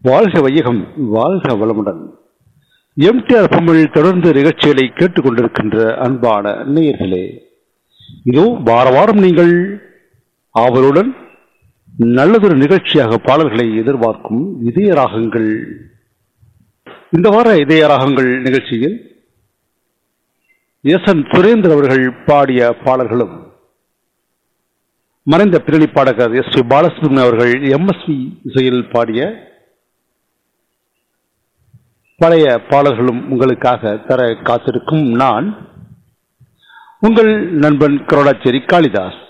வாழ்க வையகம் வாழ்க வளமுடன் எம்டிஆர் தமிழ் தொடர்ந்து நிகழ்ச்சிகளை கேட்டுக்கொண்டிருக்கின்ற அன்பான நேயர்களே இதோ வார வாரம் நீங்கள் ஆவலுடன் நல்லதொரு நிகழ்ச்சியாக பாடல்களை எதிர்பார்க்கும் இதய ராகங்கள் இந்த வார இதய ராகங்கள் நிகழ்ச்சியில் எஸ் என் சுரேந்தர் அவர்கள் பாடிய பாடல்களும் மறைந்த பின்னணி பாடகர் எஸ் பி பாலசுப்ரமணியம் அவர்கள் எம்எஸ்வி இசையில் பாடிய பழைய பாடல்களும் உங்களுக்காக தர காத்திருக்கும் நான் உங்கள் நண்பன் கரோடாச்சேரி காளிதாஸ்